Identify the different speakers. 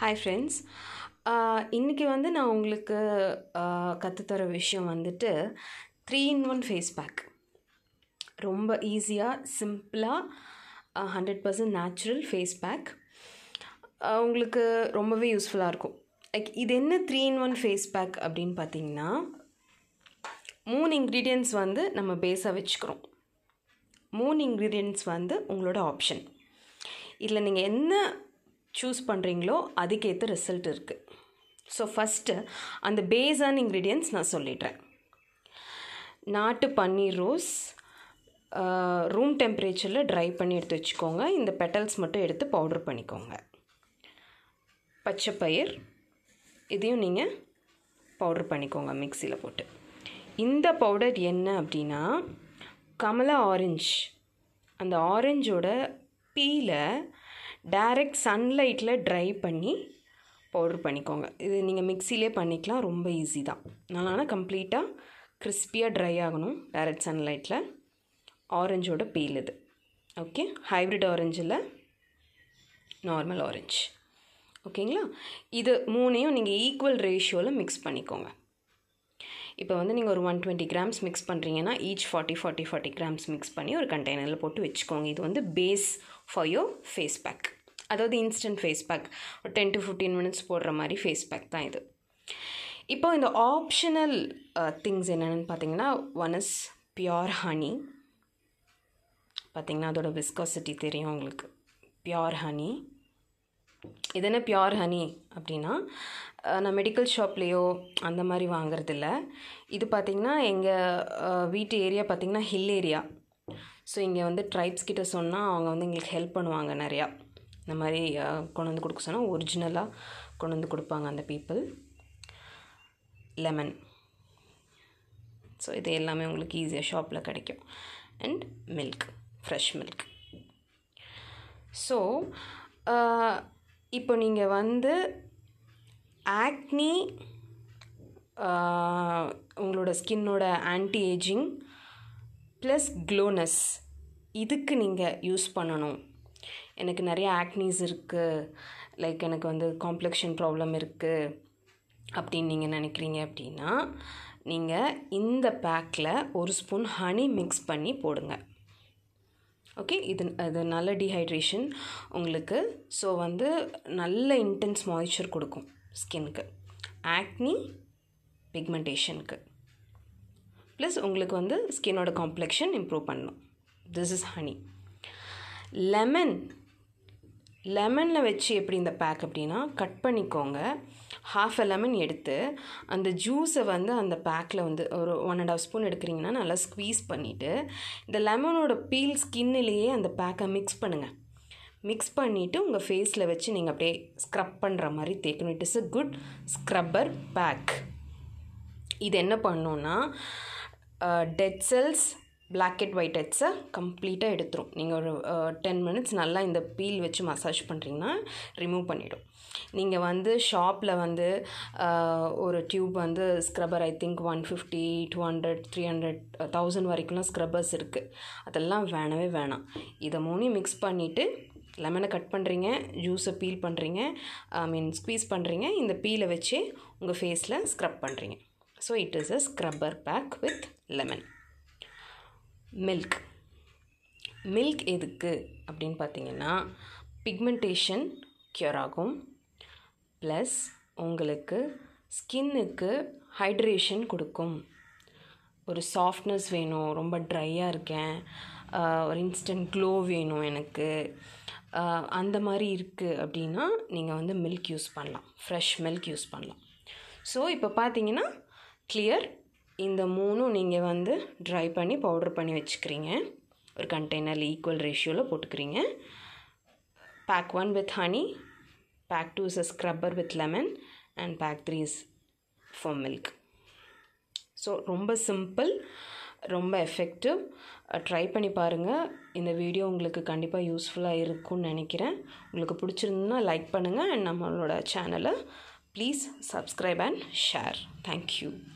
Speaker 1: hi friends இன்றைக்கி வந்து நான் உங்களுக்கு கற்றுத்தர விஷயம் வந்துட்டு three in one face pack ரொம்ப ஈஸியாக சிம்பிளாக hundred percent natural face pack உங்களுக்கு ரொம்பவே யூஸ்ஃபுல்லாக இருக்கும் லைக் இது என்ன three in one face pack அப்படின்னு பார்த்தீங்கன்னா மூணு இன்க்ரீடியன்ட்ஸ் வந்து நம்ம பேஸாக வச்சுக்கிறோம் மூணு இன்க்ரீடியன்ட்ஸ் வந்து உங்களோட ஆப்ஷன் இதில் நீங்கள் என்ன சூஸ் பண்ணுறீங்களோ அதுக்கேற்ற ரிசல்ட் இருக்குது ஸோ ஃபஸ்ட்டு அந்த பேஸான இன்க்ரீடியன்ட்ஸ் நான் சொல்லிடுறேன் நாட்டு பன்னீர் ரோஸ் ரூம் டெம்பரேச்சரில் ட்ரை பண்ணி எடுத்து வச்சுக்கோங்க இந்த பெட்டல்ஸ் மட்டும் எடுத்து பவுடர் பண்ணிக்கோங்க பச்சைப்பயிர் இதையும் நீங்கள் பவுடர் பண்ணிக்கோங்க மிக்சியில் போட்டு இந்த பவுடர் என்ன அப்படின்னா கமலா ஆரஞ்ச் அந்த ஆரஞ்சோட பீலை டைரக்ட் சன்லைட்டில் ட்ரை பண்ணி பவுடர் பண்ணிக்கோங்க இது நீங்கள் மிக்சிலே பண்ணிக்கலாம் ரொம்ப ஈஸி தான் நல்லா கம்ப்ளீட்டாக கிறிஸ்பியாக ட்ரை ஆகணும் டைரக்ட் சன்லைட்டில் ஆரஞ்சோட பீல் இது ஓகே ஹைப்ரிட் ஆரஞ்சில் நார்மல் ஆரஞ்ச் ஓகேங்களா இது மூணையும் நீங்கள் ஈக்குவல் ரேஷியோவில் மிக்ஸ் பண்ணிக்கோங்க இப்போ வந்து நீங்கள் ஒரு ஒன் டுவெண்ட்டி கிராம்ஸ் மிக்ஸ் பண்ணுறீங்கன்னா each forty forty forty grams mix பண்ணி ஒரு கண்டெய்னரில் போட்டு வச்சுக்கோங்க இது வந்து base for your face pack அதாவது இன்ஸ்டன்ட் ஃபேஸ் பேக் ஒரு டென் டு ஃபிஃப்டீன் மினிட்ஸ் போடுற மாதிரி ஃபேஸ் பேக் தான் இது இப்போ இந்த ஆப்ஷனல் திங்ஸ் என்னென்னு பார்த்தீங்கன்னா ஒன் இஸ் பியோர் ஹனி பார்த்திங்கன்னா அதோட விஸ்காசிட்டி தெரியும் உங்களுக்கு பியோர் ஹனி இது என்ன பியோர் ஹனி அப்படின்னா நான் மெடிக்கல் ஷாப்லேயோ அந்த மாதிரி வாங்குறதில்ல இது பார்த்திங்கன்னா எங்கள் வீட்டு ஏரியா பார்த்திங்கன்னா ஹில் ஏரியா ஸோ இங்கே வந்து ட்ரைப்ஸ் கிட்ட சொன்னால் அவங்க வந்து எங்களுக்கு ஹெல்ப் பண்ணுவாங்க நிறையா இந்த மாதிரி கொண்டு வந்து கொடுக்க சொன்னால் ஒரிஜினலாக கொண்டு வந்து கொடுப்பாங்க அந்த பீப்புள் லெமன் ஸோ இது எல்லாமே உங்களுக்கு ஈஸியாக ஷாப்பில் கிடைக்கும் and milk fresh milk so இப்போ நீங்கள் வந்து ஆக்னி உங்களோட ஸ்கின்னோட ஆன்டி ஏஜிங் ப்ளஸ் க்ளோனஸ் இதுக்கு நீங்கள் யூஸ் பண்ணணும் எனக்கு நிறைய ஆக்னிஸ் இருக்குது லைக் எனக்கு வந்து காம்ப்ளெக்ஷன் ப்ராப்ளம் இருக்குது அப்படின்னு நீங்கள் நினைக்கிறீங்க அப்படின்னா நீங்கள் இந்த பேக்கில் ஒரு ஸ்பூன் ஹனி மிக்ஸ் பண்ணி போடுங்க ஓகே இது அது நல்ல டீஹைட்ரேஷன் உங்களுக்கு ஸோ வந்து நல்ல இன்டென்ஸ் மாய்ச்சர் கொடுக்கும் ஸ்கின்னுக்கு ஆக்னி பிக்மெண்டேஷனுக்கு ப்ளஸ் உங்களுக்கு வந்து ஸ்கின்னோட காம்ப்ளெக்ஷன் இம்ப்ரூவ் பண்ணணும் திஸ் இஸ் ஹனி லெமன் லெமனில் வச்சு எப்படி இந்த பேக் அப்படின்னா கட் பண்ணிக்கோங்க ஹாஃப் அ லெமன் எடுத்து அந்த ஜூஸை வந்து அந்த பேக்கில் வந்து ஒரு ஒன் அண்ட் ஆஃப் ஸ்பூன் எடுக்கிறீங்கன்னா நல்லா ஸ்க்வீஸ் பண்ணிவிட்டு இந்த லெமனோட பீல் ஸ்கின்னிலேயே அந்த பேக்கை மிக்ஸ் பண்ணுங்கள் மிக்ஸ் பண்ணிவிட்டு உங்கள் ஃபேஸில் வச்சு நீங்கள் அப்படியே ஸ்க்ரப் பண்ணுற மாதிரி தேய்க்கணும் it is a good scrubber pack இது என்ன பண்ணோன்னா dead cells black and white ஹெட்ஸை கம்ப்ளீட்டாக எடுத்துரும் நீங்கள் ஒரு டென் மினிட்ஸ் நல்லா இந்த பீல் வச்சு மசாஜ் பண்ணுறீங்கன்னா ரிமூவ் பண்ணிவிடும் நீங்கள் வந்து ஷாப்பில் வந்து ஒரு டியூப் வந்து scrubber I think one fifty two hundred three hundred thousand வரைக்கும்லாம் ஸ்க்ரப்பர்ஸ் இருக்குது அதெல்லாம் வேணவே வேணாம் இதை மூணையும் மிக்ஸ் பண்ணிவிட்டு லெமனை கட் பண்ணுறீங்க ஜூஸை பீல் பண்ணுறீங்க ஐ மீன் ஸ்க்வீஸ் பண்ணுறீங்க இந்த பீலை வச்சு உங்கள் ஃபேஸில் ஸ்க்ரப் பண்ணுறீங்க so it is a scrubber pack with lemon milk milk எதுக்கு அப்படின்னு பார்த்தீங்கன்னா பிக்மெண்டேஷன் க்யூர் ஆகும் ப்ளஸ் உங்களுக்கு ஸ்கின்னுக்கு ஹைட்ரேஷன் கொடுக்கும் ஒரு சாஃப்ட்னஸ் வேணும் ரொம்ப ட்ரையாக இருக்கேன் ஒரு இன்ஸ்டன்ட் க்ளோ வேணும் எனக்கு அந்த மாதிரி இருக்குது அப்படின்னா நீங்கள் வந்து மில்க் யூஸ் பண்ணலாம் ஃப்ரெஷ் மில்க் யூஸ் பண்ணலாம் ஸோ இப்போ பார்த்தீங்கன்னா கிளியர் இந்த மூணும் நீங்கள் வந்து ட்ரை பண்ணி பவுடர் பண்ணி வச்சுக்கிறீங்க ஒரு கண்டெய்னரில் ஈக்குவல் ரேஷியோவில் போட்டுக்கிறீங்க pack one with honey pack two is a scrubber with lemon and pack three is for milk so ரொம்ப சிம்பிள் ரொம்ப எஃபெக்டிவ் ட்ரை பண்ணி பாருங்கள் இந்த வீடியோ உங்களுக்கு கண்டிப்பாக யூஸ்ஃபுல்லாக இருக்கும்னு நினைக்கிறேன் உங்களுக்கு பிடிச்சிருந்துன்னா லைக் பண்ணுங்கள் அண்ட் நம்மளோட சேனலை please subscribe and share thank you